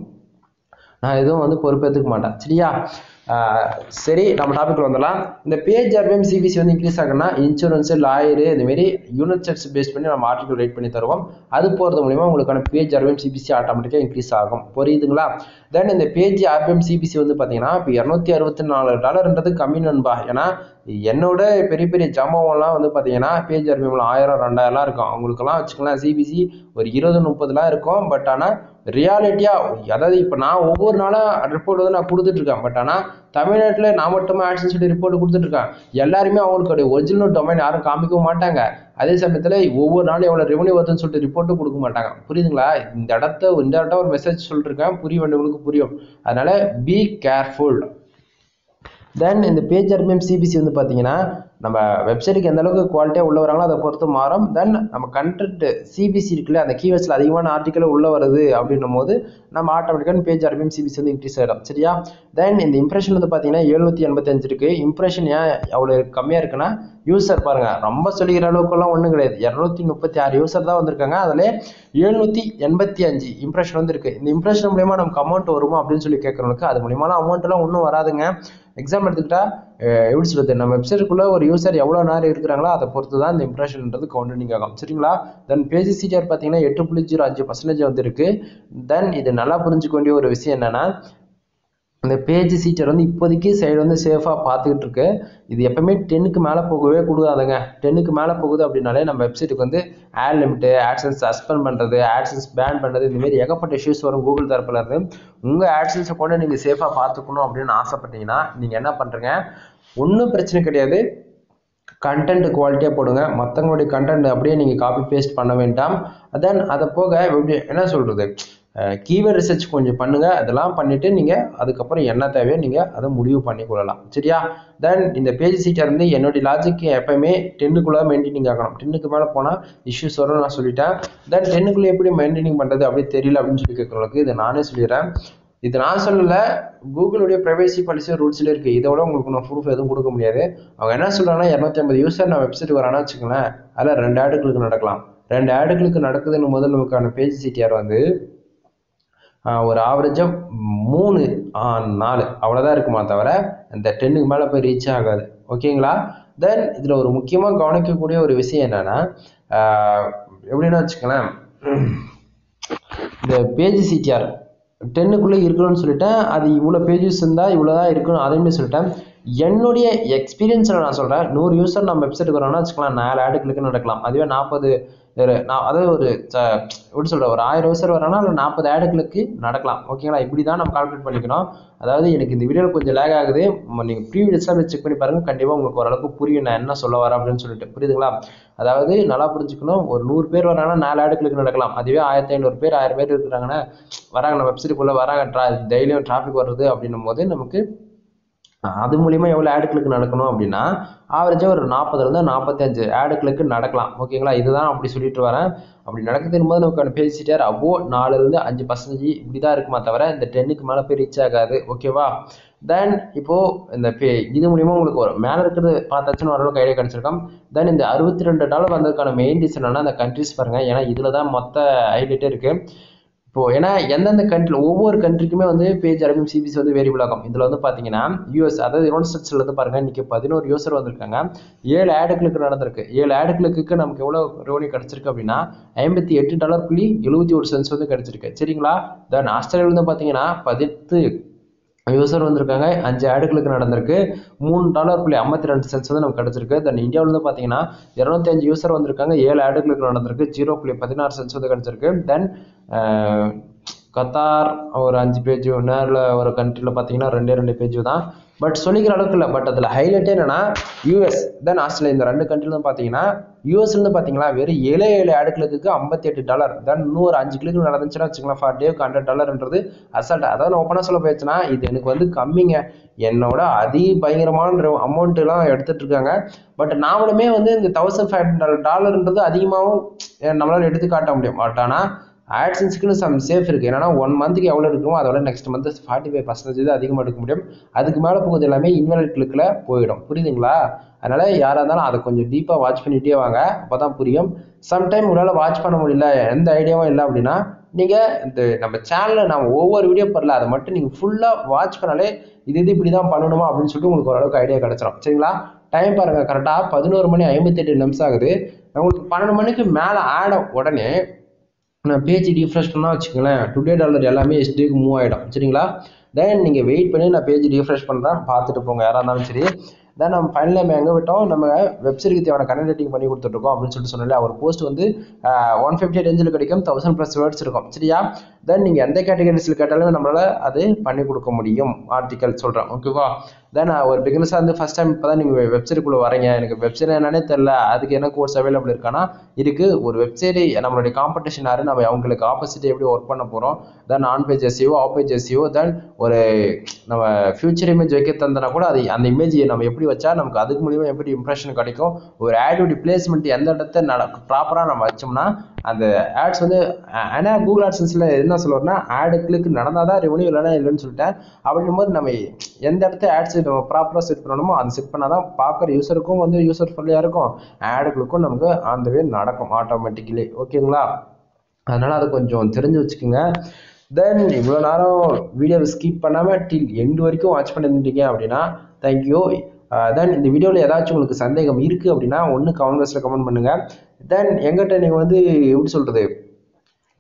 நான் எதுவும் வந்து பொறுப்பேற்றுக்க மாட்டேன் சரியா ஆஹ் சரி நம்ம டாபிக்ல வந்துடலாம் இந்த பேஜ் ஆர்பிஎம் சிபிசி வந்து இன்க்ரீஸ் ஆகுனா இன்சூரன்ஸ் லாயரு இதுமாரி யூனிட் செட்ஸ் பேஸ் பண்ணி நம்ம ஆர்டிகல் ரைட் பண்ணி தருவோம் அது போகிறது மூலிமா உங்களுக்கான பேஜ் ஆர்பிஎம் சிபிசி ஆட்டோமேட்டிக்காக இன்க்ரீஸ் ஆகும் புரியுதுங்களா தென் இந்த பேஜ் ஆர்பிஎம் சிபிசி வந்து பார்த்தீங்கன்னா இப்போ இரநூத்தி அறுபத்தி நாலு டாலர்ன்றது கம்மி நண்பா ஏன்னா என்னோட பெரிய பெரிய ஜாமாவெல்லாம் வந்து பார்த்தீங்கன்னா பேஜ் ஆர்பிஎம்ல ஆயிரம் ரெண்டாயிரம்லாம் இருக்கும் அவங்களுக்கெல்லாம் வச்சுக்கலாம் சிபிசி ஒரு இருபது முப்பதுலாம் இருக்கும் பட் ஆனால் ரியாலிட்டியாக அதாவது இப்போ நான் ஒவ்வொரு நாளும் ரிப்போர்ட் வந்து நான் கொடுத்துட்டு இருக்கேன் பட் ஆனால் தமிழ்நாட்டில் நான் மட்டுமே ஆட்ஸ்னு சொல்லி ரிப்போர்ட் கொடுத்துட்டு இருக்கேன் எல்லாருமே அவங்களுடைய ஒரிஜினல் டொமைன் யாரும் காமிக்கவும் மாட்டாங்க அதே சமயத்தில் ஒவ்வொரு நாளும் எவ்வளோ ரெவன்யூ வருதுன்னு சொல்லிட்டு ரிப்போர்ட்டும் கொடுக்க மாட்டாங்க புரியுதுங்களா இந்த இடத்த இந்த இடத்த ஒரு மெசேஜ் சொல்லிருக்கேன் புரிய வேண்டியவங்களுக்கு புரியும் அதனால பி கேர்ஃபுல் தென் இந்த பேஜ் ஆர்பிஎம் சிபிசி வந்து பார்த்தீங்கன்னா நம்ம வெப்சைட்டுக்கு எந்த அளவுக்கு குவாலிட்டியாக உள்ள வராங்களோ அதை பொறுத்து மாறும் தென் நம்ம கண்டென்ட் சிபிசி இருக்குல்ல அந்த கீவேர்ட்ஸில் அதிகமான ஆர்டிக்கல் உள்ள வருது அப்படின்னும் போது நம்ம ஆட்டோமேட்டிக்காக பேஜ் ஆர்பிஎம் சிபிசி வந்து இன்க்ரீஸ் ஆகிடும் சரியா தென் இந்த இம்ப்ரெஷன் வந்து பார்த்தீங்கன்னா எழுநூற்றி எண்பத்தஞ்சு இருக்கு இம்ப்ரெஷன் ஏன் அவ்வளோ கம்மியாக இருக்குன்னா யூசர் பாருங்க ரொம்ப சொல்லிக்கிற அளவுக்குலாம் ஒன்றும் கிடையாது இரநூத்தி முப்பத்தி ஆறு யூசர் தான் வந்திருக்காங்க அதில் எழுநூற்றி எண்பத்தி அஞ்சு இம்ப்ரெஷன் வந்து இருக்கு இந்த இம்ப்ரெஷன் மூலியமா நமக்கு அமௌண்ட் வருமா அப்படின்னு சொல்லி கேட்குறவங்களுக்கு அது மூலியமான அமௌண்ட்லாம் ஒன்றும் வராதுங்க எக்ஸாம் எடுத்துக்கிட்டா அஹ் எப்படி சொல்றது நம்ம வெப்சைட்டுக்குள்ள ஒரு யூசர் எவ்வளோ நேரம் இருக்கிறாங்களோ அதை பொறுத்து தான் இந்த இம்ப்ரெஷன்ன்றது கவுண்டிங் ஆகும் சரிங்களா தென் பேஜ் சிடிஆர் பார்த்தீங்கன்னா எட்டு புள்ளி ஜீரோ அஞ்சு பர்சன்டேஜ் வந்து இருக்கு தென் இது நல்லா புரிஞ்சுக்க வேண்டிய ஒரு விஷயம் என்னன்னா இந்த பேஜ் சீட்டர் வந்து இப்போதைக்கு சைடு வந்து சேஃபாக பார்த்துக்கிட்டு இருக்கு இது எப்பவுமே டென்னுக்கு மேலே போகவே கூடாதுங்க டென்னுக்கு மேலே போகுது அப்படின்னாலே நம்ம வெப்சைட்டுக்கு வந்து ஆட் லிமிட்டு ஆட்சன்ஸ் சஸ்பெண்ட் பண்ணுறது ஆட்சன்ஸ் பேன் பண்ணுறது இந்த மாதிரி ஏகப்பட்ட இஷ்யூஸ் வரும் கூகுள் தரப்புல இருந்து உங்கள் ஆட்சன்ஸை கூட நீங்கள் சேஃபாக பார்த்துக்கணும் அப்படின்னு ஆசைப்பட்டீங்கன்னா நீங்கள் என்ன பண்ணுறீங்க ஒன்றும் பிரச்சனை கிடையாது கண்டென்ட் குவாலிட்டியாக போடுங்க மற்றவங்களுடைய கண்டென்ட் அப்படியே நீங்கள் காப்பி பேஸ்ட் பண்ண வேண்டாம் தென் அதை போக எப்படி என்ன சொல்கிறது கீவேர்ட் ரிசர்ச் கொஞ்சம் பண்ணுங்கள் அதெல்லாம் பண்ணிவிட்டு நீங்கள் அதுக்கப்புறம் என்ன தேவையோ நீங்கள் அதை முடிவு பண்ணி கொள்ளலாம் சரியா தென் இந்த பேஜ் சீட்டை இருந்து என்னுடைய லாஜிக் எப்பயுமே டென்னுக்குள்ளே மெயின்டைனிங் ஆகணும் டென்னுக்கு மேலே போனால் இஷ்யூஸ் வரும் நான் சொல்லிட்டேன் தென் டென்னுக்குள்ளே எப்படி மெயின்டைனிங் பண்ணுறது அப்படி தெரியல அப்படின்னு சொல்லி கேட்குறவங்களுக்கு இதை நானே சொல்லிடுறேன் இது நான் சொல்லல கூகுளுடைய ப்ரைவேசி பாலிசி ரூல்ஸில் இருக்குது இதோட உங்களுக்கு நான் ப்ரூஃப் எதுவும் கொடுக்க முடியாது அவங்க என்ன சொல்கிறாங்கன்னா இரநூத்தி ஐம்பது யூசர் நான் வெப்சைட் வரானா வச்சுக்கோங்களேன் அதில் ரெண்டு ஆடுகளுக்கு நடக்கலாம் ரெண்டு ஆடுகளுக்கு நடக்குதுன்னு முதல் நமக்கான பேஜ் சிடிஆர் வந்து ஆஹ், ஒரு ஆவரேஜாக மூணு ஆஹ், நாலு அவ்வளோதான் இருக்குமா தவிர இந்த டென்னுக்கு மேலே போய் ரீச் ஆகாது ஓகேங்களா தென் இதில் ஒரு முக்கியமாக கவனிக்கக்கூடிய ஒரு விஷயம் என்னன்னா ஆஹ், எப்படின்னா வச்சுக்கோங்களேன் இந்த பேஜ் சிடிஆர் டென்னுக்குள்ளே இருக்கணும்னு சொல்லிட்டேன் அது இவ்வளோ பேஜஸ் இருந்தால் இவ்வளோ தான் இருக்கணும் அதையுமே சொல்லிட்டேன் என்னுடைய எக்ஸ்பீரியன்ஸில் நான் சொல்கிறேன் நூறு யூசர் நம்ம வெப்சைட்டுக்கு வரோம்னா வச்சுக்கலாம் நாலு ஆடுகளுக்கு நடக்கலாம் அதுவே நாற்பது நான் அதாவது ஒரு ச- எப்படி சொல்கிறேன் ஒரு ஆயிரம் யூசர் வரோன்னா அதில் நாற்பது ஆடுகளுக்கு நடக்கலாம் ஓகேங்களா இப்படி தான் நம்ம கால்குலேட் பண்ணிக்கணும் அதாவது எனக்கு இந்த வீடியோவில் கொஞ்சம் லேக் ஆகுது நீங்கள் ப்ரீவியஸாக செக் பண்ணி பாருங்கள் கண்டிப்பாக உங்களுக்கு ஓரளவுக்கு புரியும் நான் என்ன சொல்ல வரேன் அப்படின்னு சொல்லிட்டு புரியுதுங்களா அதாவது நல்லா புரிஞ்சுக்கணும் ஒரு நூறு பேர் வராங்கன்னா நாலு ஆடுகளுக்கு நடக்கலாம் அதுவே ஆயிரத்தி ஐநூறு பேர் ஆயிரம் பேர் இருக்கிறாங்கன்னா வராங்க நம்ம வெப்சைட்டுக்குள்ளே வராங்க ட்ரா டெய்லியும் டிராஃபிக் வர்றது அப்படின்னும் போது நமக்கு அது மூலிமா எவ்வளோ ஆடுகளுக்கு நடக்கணும் அப்படின்னா ஆவரேஜாக ஒரு நாற்பதுலேருந்து நாற்பத்தஞ்சு ஆடுகளுக்கு நடக்கலாம் ஓகேங்களா இதுதான் அப்படி சொல்லிட்டு வரேன் அப்படி நடக்குதுன்னு போது நமக்கு பேசிட்டார் அவ்வளோ நாலுலேருந்து அஞ்சு பர்சன்டேஜ் இப்படி தான் இருக்குமா தவிர இந்த டென்னுக்கு மேலே போய் ரீச் ஆகாது ஓகேவா தென் இப்போது இந்த பே இது மூலிமா உங்களுக்கு ஒரு மேலே இருக்கிறது பார்த்தாச்சுன்னு ஓரளவுக்கு ஐடியா கிடச்சிருக்கோம் தென் இந்த அறுபத்தி ரெண்டு டாலர் வந்ததுக்கான மெயின் ரீசன் என்னன்னா அந்த கண்ட்ரிஸ் பாருங்கள் ஏன்னா இதில் தான் மொத்த ஹைலைட்டே இருக்குது இப்போ ஏன்னா எந்தெந்த கண்ட்ரி ஒவ்வொரு கண்ட்ரிக்குமே வந்து பேஜ் அரபியம் சிபிசி வந்து வேரியபிள் ஆகும் இதில் வந்து பார்த்தீங்கன்னா யூஎஸ் அதாவது யுனைட் ஸ்டேட்ஸில் வந்து பாருங்க இன்னைக்கு பதினோரு யூசர் வந்திருக்காங்க ஏழு ஆடுகளுக்கு நடந்திருக்கு ஏழு ஆடுகளுக்கு நமக்கு எவ்வளோ ரெவன்யூ கிடைச்சிருக்கு அப்படின்னா ஐம்பத்தி எட்டு டாலர் புள்ளி எழுபத்தி ஒரு சென்ஸ் வந்து கிடைச்சிருக்கு சரிங்களா தென் ஆஸ்திரேலியா வந்து பார்த்தீங்கன்னா பதினெட்டு யூசர் வந்திருக்காங்க அஞ்சு ஆடுகளுக்கு நடந்திருக்கு மூணு டாலர் புள்ளி ஐம்பத்தி ரெண்டு சென்ஸ் வந்து நமக்கு கிடச்சிருக்கு தென் இந்தியாவில் வந்து பார்த்தீங்கன்னா இரநூத்தி அஞ்சு யூசர் வந்திருக்காங்க ஏழு ஆடுகளுக்கு நடந்திருக்கு ஜீரோ புள்ளி பதினாறு சென்ஸ் வந்து கிடச்சிருக்கு தென் கத்தார் ஒரு அஞ்சு பேஜ் நேரில் ஒரு கண்ட்ரியில் பார்த்தீங்கன்னா ரெண்டே ரெண்டு பேஜ் தான் பட் சொல்லிக்கிற அளவுக்கு இல்லை பட் அதில் ஹைலைட்டே என்னன்னா யூஎஸ் தென் ஆஸ்திரேலியா இந்த ரெண்டு கண்ட்ரில வந்து பார்த்தீங்கன்னா யூஎஸ்லேருந்து பார்த்தீங்களா வெறும் ஏழே ஏழு ஆடுகளுக்கு ஐம்பத்தி எட்டு டாலர் தென் இன்னொரு அஞ்சு கிலோக்கு நடந்துச்சுன்னா வச்சுக்கலாம் ஃபார் டேக்கு ஹண்ட்ரட் டாலர்ன்றது அசால்ட் அதாவது நான் ஓப்பனாக சொல்ல போயிடுச்சுன்னா இது எனக்கு வந்து கம்மிங்க என்னோட அதி பயங்கரமான அமௌண்ட்டுலாம் எடுத்துட்டு இருக்காங்க பட் நாமளுமே வந்து இந்த தௌசண்ட் ஃபைவ் ஹண்ட்ரட் டாலர்ன்றது அதிகமாகவும் நம்மளால் எடுத்து காட்ட முடியும் பட் ஆனால் ஆட்சன்ஸுக்குன்னு சம் சேஃப் இருக்குது என்னன்னா ஒன் மந்த்துக்கு எவ்வளோ இருக்குமோ அதோட next month forty five percentage அதிகமாக எடுக்க முடியும் அதுக்கு மேலே போகிறது எல்லாமே இன்வெலிட் கிளிக்கில் போயிடும் புரியுதுங்களா அதனால் யாராக இருந்தாலும் அதை கொஞ்சம் டீப்பாக வாட்ச் பண்ணிகிட்டே வாங்க அப்போ தான் புரியும் சம்டைம் உங்களால் வாட்ச் பண்ண முடியல எந்த ஐடியாவும் இல்லை அப்படின்னா நீங்கள் இந்த நம்ம சேனலில் நம்ம ஒவ்வொரு வீடியோ பண்ணல அதை மட்டும் நீங்கள் ஃபுல்லாக வாட்ச் பண்ணாலே இது இது இப்படி தான் பண்ணணுமா அப்படின்னு சொல்லிட்டு உங்களுக்கு ஓரளவுக்கு ஐடியா கிடச்சிரும் சரிங்களா டைம் பாருங்கள் கரெக்டாக பதினோரு மணி ஐம்பத்தெட்டு நிமிஷம் ஆகுது உங்களுக்கு பன்னெண்டு மணிக்கு மேலே ஆட உடனே நான் பேஜ் ரீஃப்ரெஷ் பண்ணால் வச்சுக்கோங்களேன் டுடே டாலர் எல்லாமே எஸ்டிக்கு மூவ் ஆகிடும் சரிங்களா தென் நீங்கள் வெயிட் பண்ணி நான் பேஜ் ரீஃப்ரெஷ் பண்ணுறேன் பார்த்துட்டு போங்க யாராக இருந்தாலும் சரி தென் நம்ம ஃபைனல் நம்ம எங்கே விட்டோம் நம்ம வெப்சைட்டுக்கு தேவையான கனெக்ட் ரேட்டிங் பண்ணி கொடுத்துட்ருக்கோம் அப்படின்னு சொல்லிட்டு சொன்னால ஒரு போஸ்ட் வந்து ஒன் ஃபிஃப்டி ரேஞ்சில் கிடைக்கும் தௌசண்ட் ப்ளஸ் வேர்ட்ஸ் இருக்கும் சரியா தென் நீங்கள் எந்த கேட்டகரிஸில் கேட்டாலுமே நம்மளால் அது பண்ணி கொடுக்க முடியும் ஆர்டிக்கல் சொல்கிறேன் ஓகேவா தென் ஒரு பிகினஸாக வந்து ஃபஸ்ட் டைம் இப்போ தான் நீங்கள் வெப்சைட்டுக்குள்ளே வரீங்க எனக்கு வெப்சைட் என்னன்னே தெரில அதுக்கு என்ன கோர்ஸ் அவைலபிள் இருக்கானா இருக்குது ஒரு வெப்சைட்டு நம்மளுடைய காம்படிஷன் யாரு நம்ம அவங்களுக்கு ஆப்போசிட் எப்படி ஒர்க் பண்ண போகிறோம் then on page SEO off page SEO then ஒரு நம்ம ஃபியூச்சர் இமேஜ் வைக்க தந்தனா கூட அது அந்த இமேஜ் நம்ம எப்படி வச்சா நமக்கு அதுக்கு மூலியமா எப்படி இம்ப்ரெஷன் கிடைக்கும் ஒரு ஆடோட பிளேஸ்மெண்ட் எந்த இடத்த நட ப்ராப்பராக நம்ம வச்சோம்னா அந்த ஆட்ஸ் வந்து ஆனால் கூகுள் ஆட்ஸன்ஸில் என்ன சொல்லுவார்னா ஆடு கிளிக் நடந்தால் தான் ரெவன்யூ இல்லைனா இல்லைன்னு சொல்லிட்டேன் அப்படின்னும் போது நம்ம எந்த இடத்த ஆட்ஸ் நம்ம ப்ராப்பராக செட் பண்ணணுமோ அது செட் பண்ணால் தான் பார்க்குற யூசருக்கும் வந்து யூசர் ஃப்ரெண்ட்லியாக இருக்கும் ஆடுகளுக்கும் நமக்கு அந்த வே நடக்கும் ஆட்டோமேட்டிக்கலி ஓகேங்களா அதனால் அதை கொஞ்சம் தெரிஞ்சு வச்சுக்கோங்க தென் இவ்வளோ நேரம் வீடியோவை ஸ்கிப் பண்ணாமல் டில் எண்டு வரைக்கும் வாட்ச் பண்ணியிருந்தீங்க அப்படின்னா தேங்க்யூ தென் இந்த வீடியோவில் ஏதாச்சும் உங்களுக்கு சந்தேகம் இருக்குது அப்படின்னா ஒன்று கமெண்ட் பாக்ஸில் கமெண்ட் பண்ணுங்கள் தென் எங்கிட்ட நீங்கள் வந்து எப்படி சொல்கிறது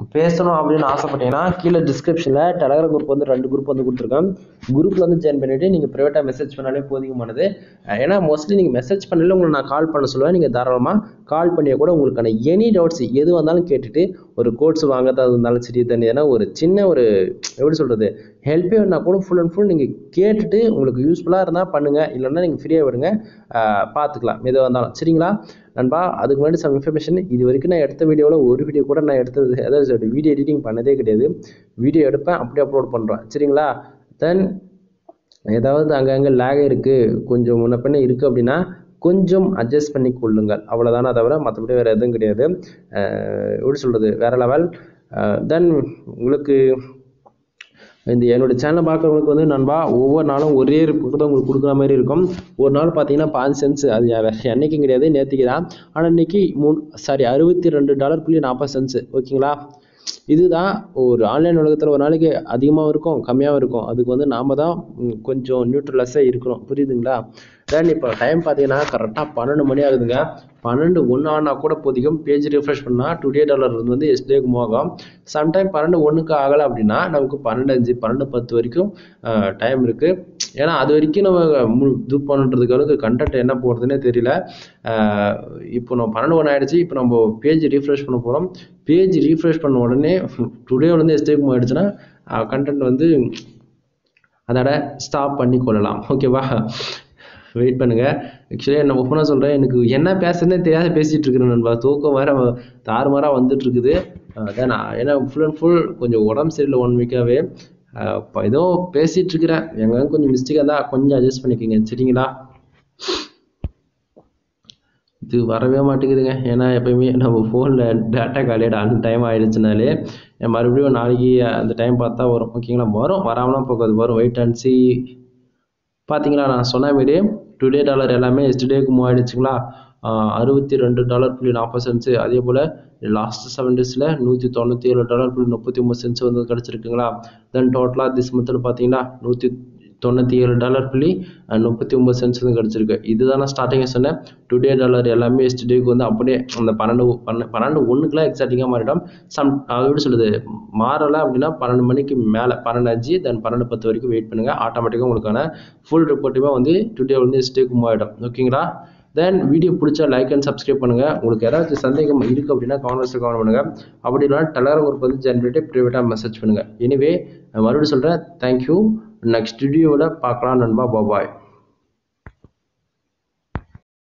பேசணும் அப்படின்னு ஆசைப்பட்டீங்கன்னா கீழே டிஸ்கிரிப்ஷனில் டெலகிராம் குரூப் வந்து ரெண்டு குரூப் வந்து கொடுத்துருக்கேன் குரூப்பில் வந்து ஜாயின் பண்ணிவிட்டு நீங்கள் ப்ரைவேட்டாக மெசேஜ் பண்ணாலே போதிகமானது அஹ் ஏன்னா மோஸ்ட்லி நீங்கள் மெசேஜ் பண்ணல உங்களை நான் கால் பண்ண சொல்லுவேன் நீங்கள் தாராளமாக கால் பண்ணியே கூட உங்களுக்கான எனி டவுட்ஸ் எது வந்தாலும் கேட்டுட்டு ஒரு கோர்ஸ் வாங்கறதா இருந்தாலும் சரி தண்ணி ஏன்னா ஒரு சின்ன ஒரு எப்படி சொல்கிறது ஹெல்ப்பே வேணா கூட ஃபுல் அண்ட் ஃபுல் நீங்கள் கேட்டுட்டு உங்களுக்கு யூஸ்ஃபுல்லாக இருந்தால் பண்ணுங்கள் இல்லைன்னா நீங்கள் ஃப்ரீயாக விடுங்க அஹ் பார்த்துக்கலாம் எதுவாக இருந்தாலும் சரிங்களா நண்பா அதுக்கு முன்னாடி சம் இன்ஃபர்மேஷன் இது வரைக்கும் நான் எடுத்த வீடியோவில் ஒரு வீடியோ கூட நான் எடுத்தது அதாவது வீடியோ எடிட்டிங் பண்ணதே கிடையாது வீடியோ எடுப்பேன் அப்படியே அப்லோட் பண்ணுறேன் சரிங்களா தென் ஏதாவது அங்கங்கே லேக் இருக்குது கொஞ்சம் முன்ன பின்ன இருக்குது அப்படின்னா கொஞ்சம் அட்ஜஸ்ட் பண்ணி கொள்ளுங்கள் அவ்வளோதானே தவிர மற்றபடி வேறு எதுவும் கிடையாது அஹ் எப்படி சொல்கிறது வேறு லெவல் தென் உங்களுக்கு இந்த என்னோட சேனலை பார்க்குறவங்களுக்கு வந்து நண்பா ஒவ்வொரு நாளும் ஒரே ரிப்போர்ட் தான் உங்களுக்கு கொடுக்குற மாதிரி இருக்கும் ஒரு நாள் பார்த்தீங்கன்னா பாஞ்சு சென்ஸ் அது வேற என்னைக்கும் கிடையாது நேற்றுக்கு தான் ஆனால் இன்னைக்கு மூணு சாரி அறுபத்தி ரெண்டு டாலர் புள்ளி நாற்பது சென்ஸ் ஓகேங்களா இதுதான் ஒரு ஆன்லைன் உலகத்தில் ஒரு நாளைக்கு அதிகமாகவும் இருக்கும் கம்மியாகவும் இருக்கும் அதுக்கு வந்து நாம தான் ம், கொஞ்சம் நியூட்ரலஸாக இருக்கணும் புரியுதுங்களா தென் இப்போ டைம் பார்த்தீங்கன்னா கரெக்டாக பன்னெண்டு மணி ஆகுதுங்க பன்னெண்டு ஒன்று ஆனால் கூட போதிக்கும் பேஜ் ரிஃப்ரெஷ் பண்ணால் டுடே டாலர் வந்து எஸ்டேக்கு மூவ் ஆகும் சம்டைம் பன்னெண்டு ஒன்றுக்கு ஆகலை அப்படின்னா நமக்கு பன்னெண்டு அஞ்சு பன்னெண்டு பத்து வரைக்கும் டைம் இருக்குது ஏன்னா அது வரைக்கும் நம்ம மு இது பண்ணுறதுக்கு அளவுக்கு கண்டென்ட் என்ன போடுறதுனே தெரியல அஹ் இப்போ நம்ம பன்னெண்டு ஒன்று ஆயிடுச்சு இப்போ நம்ம பேஜ் ரீஃப்ரெஷ் பண்ண போகிறோம் பேஜ் ரீஃப்ரெஷ் பண்ண உடனே டுடே வந்து எஸ்டேக் மூவ் ஆயிடுச்சுன்னா கண்டென்ட் வந்து அதோட ஸ்டாப் பண்ணி கொள்ளலாம் ஓகேவா வெயிட் பண்ணுங்க ஆக்சுவலி என்ன ஒப்பனாக சொல்கிறேன் எனக்கு என்ன பேசுறதுனே தெரியாத பேசிகிட்டு இருக்கிறேன் நண்பா தூக்கம் வேற தாறுமாறாக வந்துட்டு இருக்குது அதான் நான் ஏன்னா ஃபுல் அண்ட் ஃபுல் கொஞ்சம் உடம்பு சரியில்லை ஒன் வீக்காகவே இப்போ ஏதோ பேசிகிட்டு இருக்கிறேன் எங்க கொஞ்சம் மிஸ்டேக்காக தான் கொஞ்சம் அட்ஜஸ்ட் பண்ணிக்கோங்க சரிங்களா இது வரவே மாட்டேங்குதுங்க ஏன்னா எப்பயுமே நம்ம ஃபோனில் டேட்டா காலியாட அந்த டைம் ஆயிடுச்சுனாலே மறுபடியும் நாளைக்கு அந்த டைம் பார்த்தா வரும் ஓகேங்களா வரும் வராமலாம் போகாது வரும் வெயிட் அண்ட் சி பார்த்தீங்களா நான் சொன்ன மாரி டுடே டாலர் எல்லாமே எஸ்டர்டேக்கு மூவ் ஆயிடுச்சுங்களா அறுபத்தி ரெண்டு டாலர் புள்ளி நாற்பது சென்ட்ஸு அதே போல் லாஸ்ட் செவன் டேஸில் நூற்றி தொண்ணூற்றி ஏழு டாலர் புள்ளி முப்பத்தி ஒம்பது சென்ட்ஸ் வந்து கிடச்சிருக்குங்களா தென் டோட்டலாக திஸ் மந்தில் பார்த்தீங்கன்னா நூற்றி தொண்ணூற்றி ஏழு டாலர் புள்ளி அஹ், முப்பத்தி ஒம்பது சென்ட்ஸ் வந்து கிடச்சிருக்கு இதுதான் நான் ஸ்டார்டிங்காக சொன்னேன் டுடே டாலர் எல்லாமே எஸ்டர்டேக்கு வந்து அப்படியே அந்த பன்னெண்டு பன்ன பன்னெண்டு ஒன்றுக்குலாம் எக்ஸாக்டிங்காக மாறிடும் சம் அது எப்படி சொல்லுது மாறலை அப்படின்னா பன்னெண்டு மணிக்கு மேலே பன்னெண்டு அஞ்சு தென் பன்னெண்டு பத்து வரைக்கும் வெயிட் பண்ணுங்கள் ஆட்டோமேட்டிக்காக உங்களுக்கான ஃபுல் ரிப்போர்ட்டுமே வந்து டுடே வந்து எஸ்டேக்கு மூவ் ஆகிடும் ஓகேங்களா தென் வீடியோ பிடிச்சா லைக் அண்ட் சப்ஸ்கிரைப் பண்ணுங்கள் உங்களுக்கு ஏதாச்சும் சந்தேகம் இருக்குது அப்படின்னா காமெண்ட்ஸில் கமெண்ட் பண்ணுங்கள் அப்படி இல்லைனா டெலகிராம் குரூப் வந்து ஜாயின் பண்ணிட்டு ப்ரைவேட்டாக மெசேஜ் பண்ணுங்கள் எனிவே மறுபடியும் சொல்கிறேன் தேங்க்யூ நெக்ஸ்ட் வீடியோவில் பார்க்கலாம் நண்பா பாபாய்